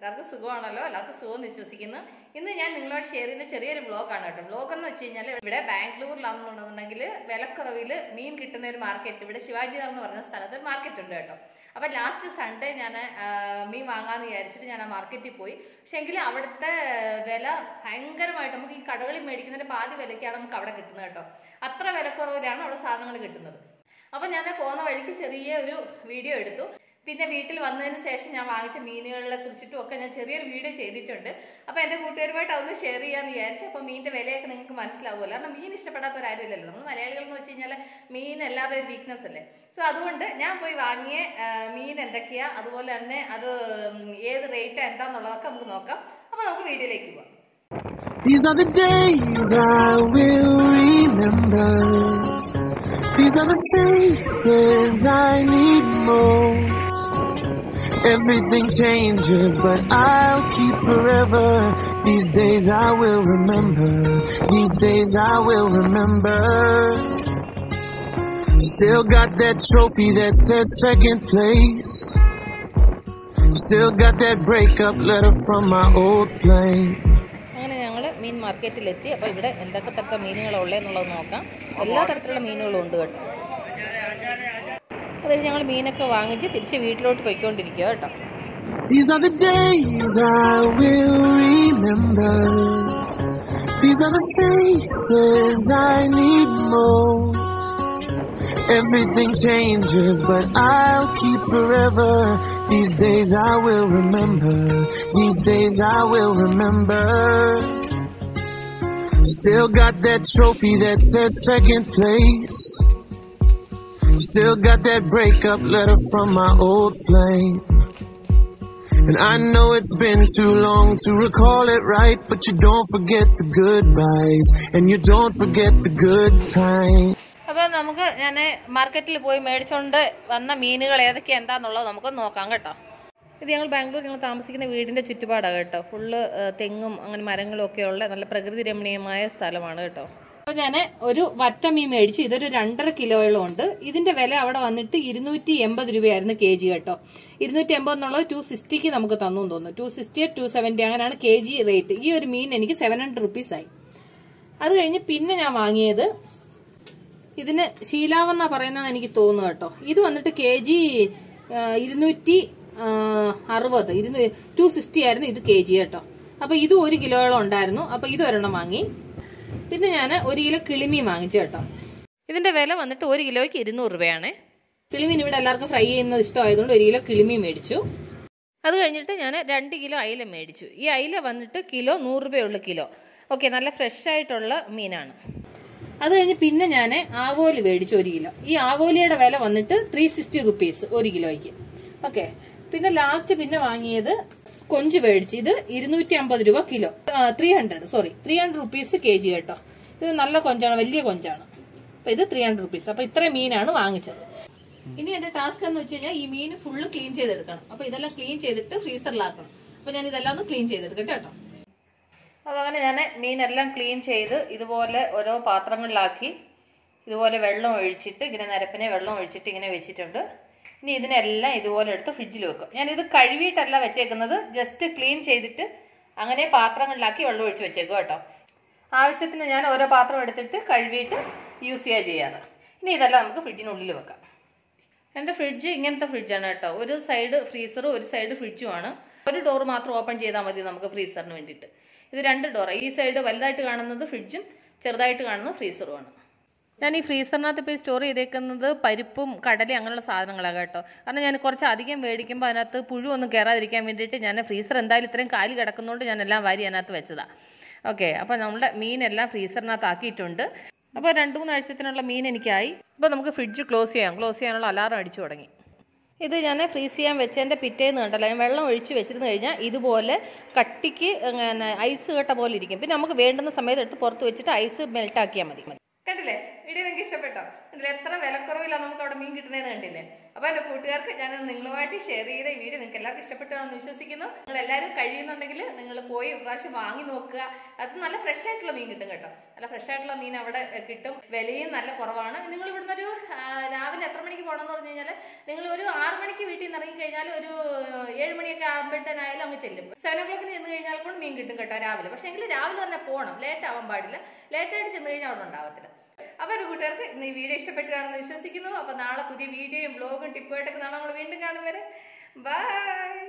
എല്ലാവർക്കും സുഖമാണല്ലോ എല്ലാവർക്കും സുഖം എന്ന് വിശ്വസിക്കുന്നു ഇന്ന് ഞാൻ നിങ്ങളോട് ഷെയർ ചെയ്യുന്ന ചെറിയൊരു വ്ളോഗാണ് കേട്ടോ വ്ളോഗ് എന്ന് വെച്ച് കഴിഞ്ഞാൽ ഇവിടെ ബാംഗ്ലൂരിലാണെന്നുണ്ടെന്നുണ്ടെങ്കിൽ വിലക്കുറവിൽ മീൻ കിട്ടുന്ന ഒരു മാർക്കറ്റ് ഇവിടെ ശിവാജി എന്ന് പറഞ്ഞ സ്ഥലത്ത് ഒരു മാർക്കറ്റ് ഉണ്ട് കേട്ടോ അപ്പൊ ലാസ്റ്റ് സൺഡേ ഞാൻ മീൻ വാങ്ങാന്ന് വിചാരിച്ചിട്ട് ഞാൻ ആ മാർക്കറ്റിൽ പോയി പക്ഷെ എങ്കിൽ അവിടുത്തെ വില ഭയങ്കരമായിട്ട് നമുക്ക് ഈ കടകളിൽ മേടിക്കുന്നതിന്റെ പാതി വിലയ്ക്കാണ് നമുക്ക് അവിടെ കിട്ടുന്നത് കേട്ടോ അത്ര വിലക്കുറവിലാണ് അവിടെ സാധനങ്ങൾ കിട്ടുന്നത് അപ്പൊ ഞാൻ പോകുന്ന വഴിക്ക് ചെറിയ ഒരു വീഡിയോ എടുത്തു പിന്നെ വീട്ടിൽ വന്നതിന് ശേഷം ഞാൻ വാങ്ങിച്ച മീനുകളെ കുറിച്ചിട്ടും ഒക്കെ ഞാൻ ചെറിയൊരു വീഡിയോ ചെയ്തിട്ടുണ്ട് അപ്പൊ എന്റെ കൂട്ടുകാരുമായിട്ട് അതൊന്ന് ഷെയർ ചെയ്യാന്ന് വിചാരിച്ചു അപ്പൊ മീനിന്റെ വിലയൊക്കെ നിങ്ങൾക്ക് മനസ്സിലാവുമല്ലോ കാരണം മീൻ ഇഷ്ടപ്പെടാത്തവരാരുമില്ലല്ലോ നമ്മൾ മലയാളികൾ എന്ന് വെച്ച് കഴിഞ്ഞാൽ മീൻ എല്ലാവരുടെ ഒരു വീക്ക്നെസ് അല്ലേ സോ അതുകൊണ്ട് ഞാൻ പോയി വാങ്ങിയ ആ, മീൻ എന്തൊക്കെയാ അതുപോലെ തന്നെ അത് ഉം, ഏത് റേറ്റ് എന്താന്നുള്ളതൊക്കെ നമുക്ക് നോക്കാം അപ്പൊ നമുക്ക് വീഡിയോയിലേക്ക് പോവാം These are the days I will remember. These are the faces I need most. Everything changes, but I'll keep forever. These days I will remember. These days I will remember. Still got that trophy that says second place. Still got that breakup letter from my old flame. അങ്ങനെ ഞങ്ങൾ മീൻ മാർക്കറ്റിലെത്തി അപ്പോൾ ഇവിടെ എന്തൊക്കെ തരത്തിലുള്ള മീനുകളാണ് ഉള്ളതെന്നുള്ളത് നോക്കാം എല്ലാ തരത്തിലുള്ള മീനുകളും ഉണ്ട് കേട്ടോ അതായത് ഞങ്ങൾ മീനൊക്കെ വാങ്ങിച്ച് തിരിച്ച് വീട്ടിലോട്ട് പോയിക്കൊണ്ടിരിക്കുക കേട്ടോ These are the days I will remember. These are the faces I need most. Everything changes, but I'll keep forever. These days I will remember. These days I will remember. Still got that trophy that says second place. Still got that breakup letter from my old flame. And I know it's been too long to recall it right, but you don't forget the goodbyes, and you don't forget the good times. അപ്പോൾ നമുക്ക് ഞാൻ മാർക്കറ്റിൽ പോയി മേടിച്ചുകൊണ്ട് വന്ന മീനുകൾ ഏതൊക്കെയാ എന്താന്നുള്ളത് നമുക്ക് നോക്കാം കേട്ടോ ഇത് ഞങ്ങൾ ബാംഗ്ലൂർ ഞങ്ങൾ താമസിക്കുന്ന വീടിൻ്റെ ചുറ്റുപാടാണ് കേട്ടോ ഫുള്ള് തെങ്ങും അങ്ങനെ മരങ്ങളും ഒക്കെ ഉള്ള നല്ല പ്രകൃതി രമണീയമായ സ്ഥലമാണ് കേട്ടോ അപ്പോൾ ഞാൻ ഒരു വറ്റ മീൻ മേടിച്ചു ഇതൊരു രണ്ടര കിലോയോളം ഉണ്ട് ഇതിന്റെ വില അവിടെ വന്നിട്ട് ഇരുന്നൂറ്റി എൺപത് രൂപയായിരുന്നു കെ ജി കേട്ടോ ഇരുന്നൂറ്റി എൺപത് എന്നുള്ളത് ടു സിക്സ്റ്റിക്ക് നമുക്ക് തന്നു എന്ന് തോന്നുന്നു ടു സിക്സ്റ്റി ടു സെവൻറ്റി അങ്ങനെയാണ് കെ ജി റേറ്റ് ഈ ഒരു മീൻ എനിക്ക് സെവൻ ഹൺഡ്രഡ് റുപ്പീസ് ആയി അത് കഴിഞ്ഞ് പിന്നെ ഞാൻ വാങ്ങിയത് ഇതിന് ശീലാവെന്നാ പറയുന്നത് എനിക്ക് തോന്നുന്നു കേട്ടോ ഇത് വന്നിട്ട് കെ ജി ഇരുന്നൂറ്റി ആ, അറുപത് ഇരുന്നൂ ടു സിക്സ്റ്റി ആയിരുന്നു ഇത് കെ ജി കേട്ടോ അപ്പൊ ഇത് ഒരു കിലോയോളം ഉണ്ടായിരുന്നു അപ്പൊ ഇത് ഒരെണ്ണം വാങ്ങി പിന്നെ ഞാൻ ഒരു കിലോ കിളിമീൻ വാങ്ങിച്ചു കേട്ടോ ഇതിന്റെ വില വന്നിട്ട് ഒരു കിലോയ്ക്ക് ഇരുന്നൂറ് രൂപയാണ് കിളിമീൻ ഇവിടെ എല്ലാവർക്കും ഫ്രൈ ചെയ്യുന്നത് ഇഷ്ടമായതുകൊണ്ട് ഒരു കിലോ കിളിമീൻ മേടിച്ചു അത് കഴിഞ്ഞിട്ട് ഞാൻ രണ്ട് കിലോ അയില മേടിച്ചു ഈ അയില വന്നിട്ട് കിലോ നൂറ് രൂപയുള്ള കിലോ ഓക്കെ നല്ല ഫ്രഷ് ആയിട്ടുള്ള മീനാണ് അത് കഴിഞ്ഞ് പിന്നെ ഞാൻ ആവോലി മേടിച്ചു ഒരു കിലോ ഈ ആവോലിയുടെ വില വന്നിട്ട് ത്രീ സിക്സ്റ്റി റുപ്പീസ് ഒരു കിലോയ്ക്ക് ഓക്കെ പിന്നെ ലാസ്റ്റ് പിന്നെ വാങ്ങിയത് കൊഞ്ച് മേടിച്ചു ഇത് ഇരുന്നൂറ്റി അമ്പത് രൂപ kilo three hundred sorry three hundred rupees K G കേട്ടോ ഇത് നല്ല കൊഞ്ചാണ് വലിയ കൊഞ്ചാണ് അപ്പൊ ഇത് ത്രീ ഹൺഡ്രഡ് റുപ്പീസ് അപ്പൊ ഇത്രയും മീനാണ് വാങ്ങിച്ചത് ഇനി എന്റെ ടാസ്ക് എന്ന് വെച്ച് കഴിഞ്ഞാൽ ഈ മീൻ ഫുള്ള് ക്ലീൻ ചെയ്തെടുക്കണം അപ്പൊ ഇതെല്ലാം ക്ലീൻ ചെയ്തിട്ട് ഫ്രീസറിലാക്കണം അപ്പൊ ഞാൻ ഇതെല്ലാം ഒന്ന് ക്ലീൻ ചെയ്തെടുക്കട്ടെ കേട്ടോ അപ്പോൾ അങ്ങനെ ഞാൻ മീനെല്ലാം ക്ലീൻ ചെയ്ത് ഇതുപോലെ ഓരോ പാത്രങ്ങളിലാക്കി ഇതുപോലെ വെള്ളം ഒഴിച്ചിട്ട് ഇങ്ങനെ നിരപ്പിനെ വെള്ളം ഒഴിച്ചിട്ട് ഇങ്ങനെ വെച്ചിട്ടുണ്ട് ഇനി ഇതിനെല്ലാം ഇതുപോലെ എടുത്ത് ഫ്രിഡ്ജിൽ വെക്കും ഞാൻ ഇത് കഴുകിയിട്ടല്ല വെച്ചേക്കുന്നത് ജസ്റ്റ് ക്ലീൻ ചെയ്തിട്ട് അങ്ങനെ പാത്രങ്ങളിലാക്കി വെള്ളം ഒഴിച്ച് വെച്ചേക്കും കേട്ടോ ആവശ്യത്തിന് ഞാൻ ഓരോ പാത്രം എടുത്തിട്ട് കഴുകിയിട്ട് യൂസ് ചെയ്യുക ചെയ്യാറ് ഇനി ഇതെല്ലാം നമുക്ക് ഫ്രിഡ്ജിനുള്ളിൽ വെക്കാം എൻ്റെ ഫ്രിഡ്ജ് ഇങ്ങനത്തെ ഫ്രിഡ്ജാണ് കേട്ടോ ഒരു സൈഡ് ഫ്രീസറും ഒരു സൈഡ് ഫ്രിഡ്ജുമാണ് ഒരു ഡോർ മാത്രം ഓപ്പൺ ചെയ്താൽ മതി നമുക്ക് ഫ്രീസറിന് വേണ്ടിയിട്ട് ഇത് രണ്ട് ഡോർ ഈ സൈഡ് വലുതായിട്ട് കാണുന്നത് ഫ്രിഡ്ജും ചെറുതായിട്ട് കാണുന്നത് ഫ്രീസറുമാണ് ഞാൻ ഈ ഫ്രീസറിനകത്ത് ഇപ്പോൾ സ്റ്റോർ ചെയ്തേക്കുന്നത് പരിപ്പും കടലയും അങ്ങനെയുള്ള സാധനങ്ങളാണ് കേട്ടോ കാരണം ഞാൻ കുറച്ച് അധികം മേടിക്കുമ്പോൾ അതിനകത്ത് പുഴുവൊന്നും കയറാതിരിക്കാൻ വേണ്ടിയിട്ട് ഞാൻ ഫ്രീസർ എന്തായാലും ഇത്രയും കാലി കിടക്കുന്നതുകൊണ്ട് ഞാൻ എല്ലാം വാരി അതിനകത്ത് വെച്ചതാണ് ഓക്കെ അപ്പോൾ നമ്മുടെ മീനെല്ലാം ഫ്രീസറിനകത്ത് ആക്കിയിട്ടുണ്ട് അപ്പോൾ രണ്ട് മൂന്ന് ആഴ്ചത്തിനുള്ള മീൻ എനിക്കായി അപ്പോൾ നമുക്ക് ഫ്രിഡ്ജ് ക്ലോസ് ചെയ്യാം ക്ലോസ് ചെയ്യാനുള്ള അലാറം അടിച്ചു തുടങ്ങി ഇത് ഞാൻ ഫ്രീസ് ചെയ്യാൻ വെച്ചതിൻ്റെ പിറ്റേന്ന് കണ്ടല്ലോ ഞാൻ വെള്ളം ഒഴിച്ച് വെച്ചിരുന്നു കഴിഞ്ഞാൽ ഇതുപോലെ കട്ടിക്ക് ഇങ്ങനെ ഐസ് കട്ട പോലെ ഇരിക്കും പിന്നെ നമുക്ക് വേണ്ടുന്ന സമയത്ത് എടുത്ത് പുറത്ത് വെച്ചിട്ട് ഐസ് മെൽറ്റ് ആക്കിയാൽ മതി കണ്ടില്ലേ വീഡിയോ നിങ്ങൾക്ക് ഇഷ്ടപ്പെട്ടോ കണ്ടില്ലേ എത്ര വിലക്കുറവില്ല നമുക്ക് അവിടെ മീൻ കിട്ടുന്നതെന്ന് കണ്ടില്ലേ അപ്പോൾ എൻ്റെ കൂട്ടുകാർക്ക് ഞാൻ നിങ്ങളുമായിട്ട് ഷെയർ ചെയ്ത ഈ വീഡിയോ നിങ്ങൾക്ക് എല്ലാവർക്കും ഇഷ്ടപ്പെട്ടാണെന്ന് വിശ്വസിക്കുന്നു നിങ്ങൾ എല്ലാവരും കഴിയുന്നുണ്ടെങ്കിൽ നിങ്ങൾ പോയി ഒരു പ്രാവശ്യം വാങ്ങി നോക്കുക അത് നല്ല ഫ്രഷ് ആയിട്ടുള്ള മീൻ കിട്ടും കേട്ടോ നല്ല ഫ്രഷ് ആയിട്ടുള്ള മീൻ അവിടെ ഏഹ്, കിട്ടും വിലയും നല്ല കുറവാണ് നിങ്ങൾ ഇവിടുന്ന് ഒരു ആ, രാവിലെ എത്ര മണിക്ക് പോകണം എന്ന് പറഞ്ഞു കഴിഞ്ഞാൽ നിങ്ങൾ ഒരു ആറ് മണിക്ക് വീട്ടിൽ നിന്ന് ഇറങ്ങി കഴിഞ്ഞാൽ ഒരു ഏഴ് മണിയൊക്കെ ആകുമ്പോഴത്തേനായാലും അങ്ങ് ചെല്ലും സെവൻ ഓ ക്ലോക്കിന് ചെന്ന് കഴിഞ്ഞാൽ കൊണ്ട് മീൻ കിട്ടും കേട്ടോ രാവിലെ പക്ഷേ എങ്കിൽ രാവിലെ തന്നെ പോകണം ലേറ്റ് ആവാൻ പാടില്ല ലേറ്റ് ആയിട്ട് ചെന്ന് കഴിഞ്ഞാൽ അവിടെ ഉണ്ടാവത്തില്ല അപ്പോൾ എൻ്റെ കൂട്ടുകാർക്ക് ഇന്ന് ഈ വീഡിയോ ഇഷ്ടപ്പെട്ടു കാണുമെന്ന് വിശ്വസിക്കുന്നു അപ്പോൾ നാളെ പുതിയ വീഡിയോയും ബ്ലോഗും ടിപ്പുമായിട്ടൊക്കെ നാളെ നമ്മൾ വീണ്ടും കാണും വരെ ബൈ